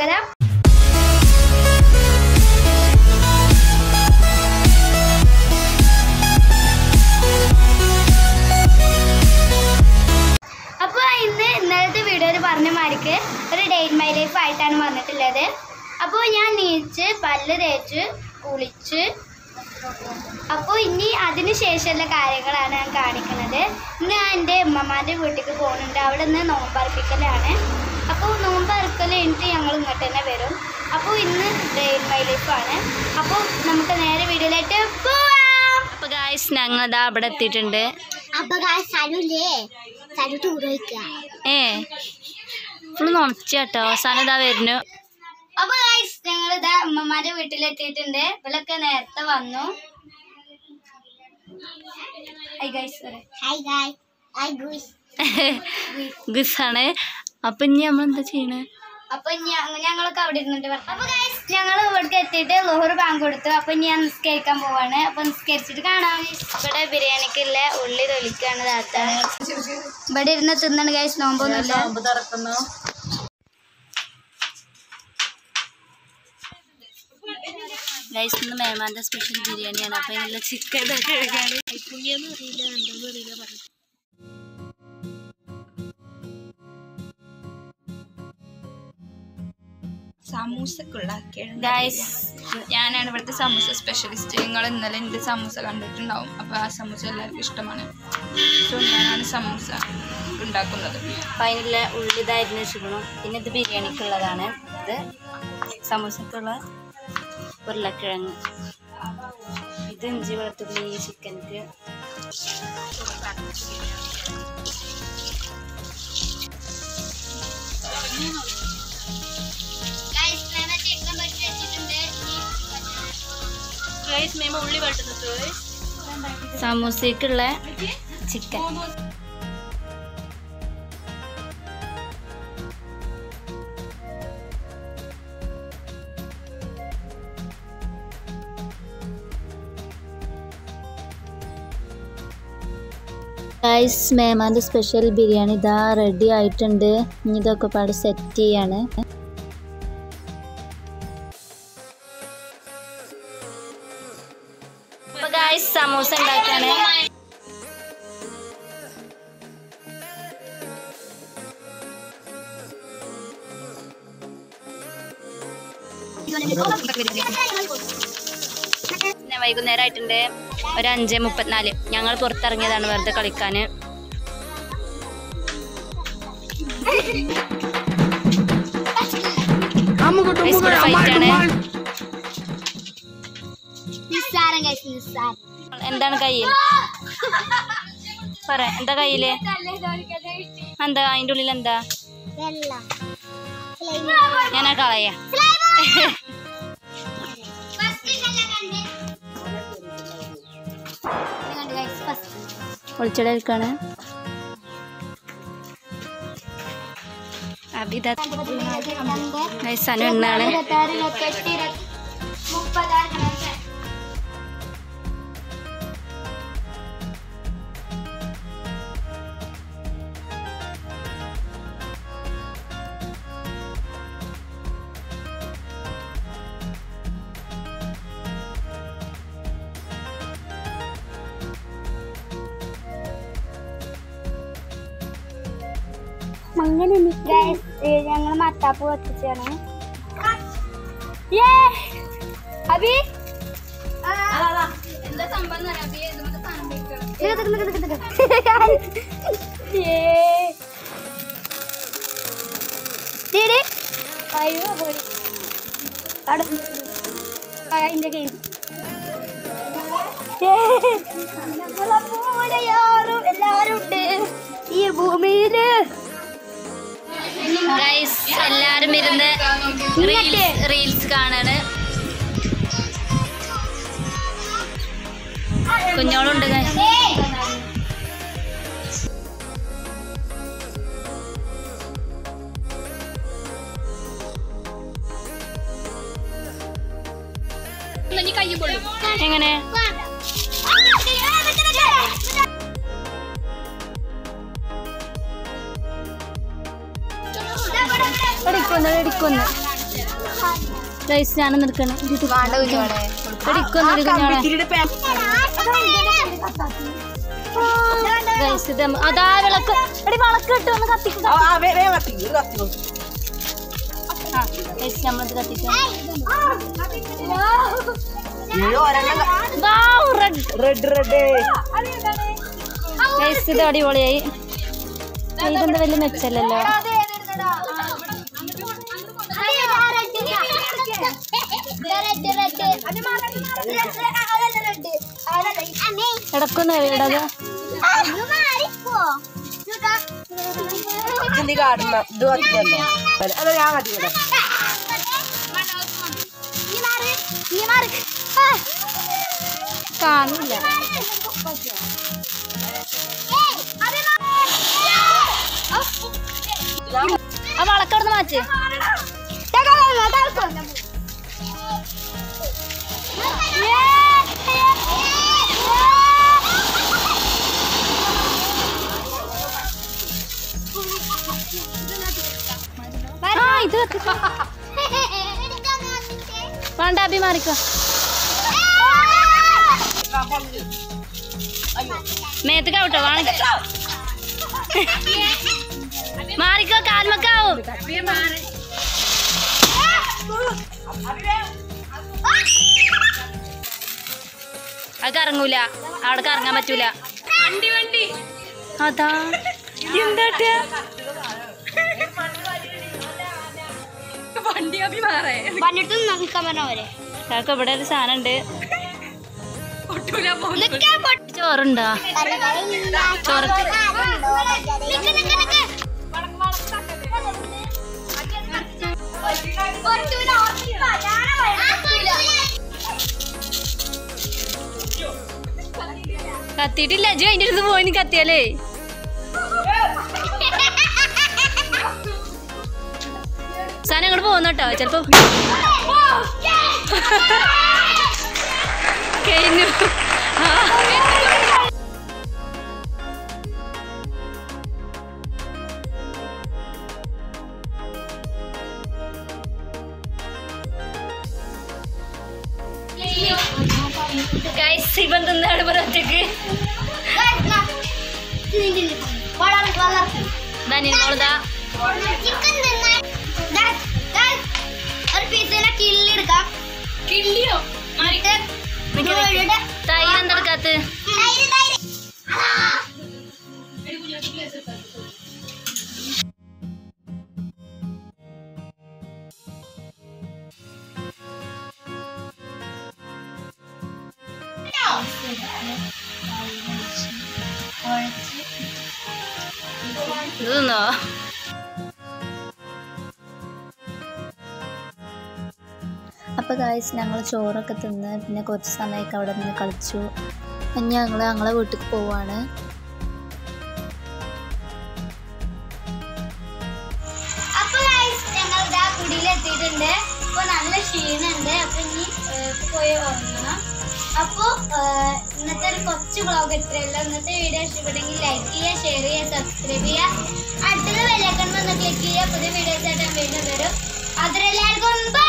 സ്വാഗതം അപ്പോൾ ഇന്ന് ഇന്നലത്തെ വീഡിയോയിൽ പറഞ്ഞ മാതിരിക്ക് ഒരു ഡേ ഇൻ മൈ ലൈഫ് ആയിട്ടാണ് വന്നിട്ടുള്ളത് അപ്പോൾ ഞാൻ നീച്ച് പല്ല് തേച്ച് കുളിച്ച് അപ്പോൾ ഇനി അതിന് ശേഷമുള്ള കാര്യങ്ങളാണ് ഞാൻ കാണിക്കുന്നത് ഇന്ന് ഞാൻ എൻ്റെ ഉമ്മമാൻ്റെ വീട്ടിലേക്ക് പോകുന്നുണ്ട് അവിടെ നിന്ന് നോമ്പറപ്പിക്കലാണ് അപ്പോൾ നോമ്പറക്കൽ കഴിഞ്ഞിട്ട് ഞങ്ങൾ ഇങ്ങോട്ട് തന്നെ വരും അപ്പോൾ ഇന്ന് ഡേ ഇൻ മൈ ലൈഫാണ് അപ്പോൾ നമുക്ക് നേരെ വീഡിയോയിലായിട്ട് പോവാം അപ്പൊ ഗായ്സ് ഞങ്ങൾ ഇതാ ഇവിടെ എത്തിയിട്ടുണ്ട് അപ്പൊ സലുല്ലേ സലു ടൂർ വയ്ക്കുക ഏ ഫുള്ള് നോച്ചാട്ടോ അവസാനം ഇതാ വരുന്നു അപ്പൊ ഗൈസ് ഞങ്ങൾ ഇതാ ഉമ്മമാരുടെ വീട്ടിലെത്തിയിട്ടുണ്ട് ഇവളൊക്കെ നേരത്തെ വന്നു hi guys hi guys hi guys ഗുസാണ് അപ്പൊ ഇനി നമ്മൾ എന്താ ചെയ്യണേ അപ്പൊ ഞ- ഞങ്ങളൊക്കെ അവിടെ ഇരുന്നിട്ട് പറഞ്ഞു അപ്പൊ ഗൈസ് ഞങ്ങൾ ഇവിടേക്ക് എത്തിയിട്ട് ലോഹർ ബാങ്ക് കൊടുത്തു അപ്പൊ ഞാൻ നിസ്കരിക്കാൻ പോവാണ് അപ്പൊ നിസ്കരിച്ചിട്ട് കാണാം ഇവിടെ ബിരിയാണിക്കുള്ള ഉള്ളി തൊലിക്കാണ് താത്ത ഇവിടെ ഇരുന്ന് തിന്നണ് ഗൈസ് നോമ്പൊന്നുമില്ല തുറക്കുന്നു ഗൈസ് ഇന്ന് മേമാന്റെ സ്പെഷ്യൽ ബിരിയാണിയാണ് അപ്പൊ ഇതിനുള്ള ചിക്കൻ ഇതൊക്കെ എടുക്കാണ് അറിയില്ല എന്താണെന്ന് അറിയില്ല പറഞ്ഞു സമൂസക്കുള്ള ഗൈസ് ഞാനാണ് ഇവിടുത്തെ സമൂസ സ്പെഷ്യലിസ്റ്റ് നിങ്ങൾ ഇന്നലെ എൻ്റെ സമൂസ കണ്ടിട്ടുണ്ടാവും അപ്പോൾ ആ സമൂസ എല്ലാവർക്കും ഇഷ്ടമാണ് സോ ഞാനാണ് സമൂസ ഉണ്ടാക്കുന്നത് അപ്പൊ അതിനുള്ള ഉള്ളി ഇതായിരുന്നു വെച്ചിരിക്കണം പിന്നെ ഇത് ബിരിയാണിക്കുള്ളതാണ് ഇത് സമൂസക്കുള്ള ഉരുളക്കിഴങ്ങ് ഇത് ഇഞ്ചി വെളുത്തുള്ളി ചിക്കൻക്ക് ഗൈസ് ഞാൻ ചിക്കൻ പൊരിച്ച് വെച്ചിട്ടുണ്ട് ഉള്ളി വെട്ടുന്നത് സമൂസക്കുള്ള ചിക്കൻ ഗൈസ് മേമാൻ്റെ സ്പെഷ്യൽ ബിരിയാണി ഇതാ റെഡി ആയിട്ടുണ്ട് ഇനി ഇതൊക്കെ പാട് സെറ്റ് ചെയ്യാണ് അപ്പൊ ഗൈസ് സമൂസ ഉണ്ടാക്കാണ് പിന്നെ വൈകുന്നേരം ആയിട്ടുണ്ട് ഒരു അഞ്ച് മുപ്പത്തിനാല് ഞങ്ങൾ പുറത്തിറങ്ങിയതാണ് വെറുതെ കളിക്കാന് Guys, ഇവിടെ fight ആണ്. നിസ്സാരം ഗൈസ് നിസ്സാരം എന്താണ് കയ്യിൽ പറ എന്താ കയ്യില് എന്താ അതിന്റെ ഉള്ളിൽ എന്താ വെള്ളം ഞാൻ ആ കളയാ ഒളിച്ചെടുക്കാണ് അഭിത സനു എണ്ണാണ് അങ്ങനെ ഞങ്ങൾ മത്താപ്പ് വച്ചിച്ചാണ് അബി എന്താ സംഭവം എന്ന് അറിയാം ഇതുമത്തെ സാധനം വെക്കണം നിക്ക് നിക്ക് നിക്ക് നിക്ക് നിക്ക്. ഏ. ഡിഡി. അയ്യോ പോയി. അവിടെ ആ, ഇതിന്റെ കയ്യിൽ. ഏ. നമ്മളെ പോലെ യാരും എല്ലാരും ഉണ്ട് ഈ ഭൂമിയില് ഗൈസ് എല്ലാരും ഇരുന്ന് റീൽസ് റീൽസ് കാണാണ് കുഞ്ഞോളുണ്ട് guys. ഇനി കയ്യും കൊള്ളും എങ്ങനെ എടുക്കുന്നു എടുക്കുന്നു ഗൈസ് ഞാനൊന്ന് എടുക്കണം വേണ്ട കുഞ്ഞോളെ എടുക്കൊന്നൊരു കുഞ്ഞോളെ ഗൈസ് ഇത് നമ്മ- അതാ വിളക്ക് എടി വിളക്ക് കിട്ടും ഒന്ന് കത്തിക്കുക ആ ഗൈസ് നമ്മളിത് കത്തിക്കാം റെഡ് ഗൈസ് ഇത് അടിപൊളിയായി ഇതെന്താ വലിയ മെച്ചല്ലല്ലോ ഇടക്കൊന്ന് ഇടത് കാണില്ല ആ വളക്കടന്ന് മാറ്റ് ആ ഇത് കത്തിക്കോ. വേണ്ട അഭി മാറിക്കോ മേത്ത് കവിട്ടോ വാണിക്ക മാറിക്കോ കാൽമക്കാവും അത് കറങ്ങൂല അവിടെ കറങ്ങാൻ പറ്റൂല അതാ എന്താ പണ്ടിട്ട് നോക്കാൻ പറഞ്ഞ പോലെ കാക്ക ഇവിടെ ഒരു സാധനം ഉണ്ട് ചോറുണ്ടോ ചോറ് കത്തിയിട്ടില്ല അജു അതിന്റെ അടുത്ത് പോയിന് കത്തിയാലേ സാധനം അങ്ങോട്ട് പോകുന്നോട്ടോ ചെലപ്പോ കഴിഞ്ഞു ആ. Guys, ഇവൻ തിന്നാണ് ഒറ്റക്ക് ധനിയനോളതാ ചിക്കൻ തിന്നാൻ ഒരു പീസിനെ കിള്ളിയെടുക്കാം കിള്ളിയോ കോഴിയുടെ തൈര് എന്തെടുക്കാത്ത തൈര് തൈര് ഇത് തിന്നോ അപ്പോൾ ഗായ്സ് ഞങ്ങൾ ചോറൊക്കെ തിന്ന് പിന്നെ കുറച്ച് സമയമൊക്കെ അവിടെ നിന്ന് കളിച്ചു ഇനി ഞങ്ങൾ ഞങ്ങളെ വീട്ടിൽ പോവാണ് അപ്പൊ guys, ഞങ്ങൾ ഇതാ കുടിയിലെത്തിയിട്ടുണ്ട് അപ്പൊ നല്ല ക്ഷീണുണ്ട് അപ്പൊ ഇനി ഏഹ്, പോയി ഉറങ്ങണം അപ്പൊ ഏഹ്, ഇന്നത്തെ ഒരു കൊച്ചു വ്ളോഗ് ഇത്രയല്ല ഇന്നത്തെ വീഡിയോ ഇഷ്ടപ്പെട്ടെങ്കിൽ ലൈക്ക് ചെയ്യുക ഷെയർ ചെയ്യുക സബ്സ്ക്രൈബ് ചെയ്യുക അടുത്തത് വെള്ളക്കണ്ണ് ഒന്ന് ക്ലിക്ക് ചെയ്യുക പുതിയ വീഡിയോസ് ആയിട്ട് ഞാൻ വീണ്ടും വരും അതിലെല്ലാവർക്കും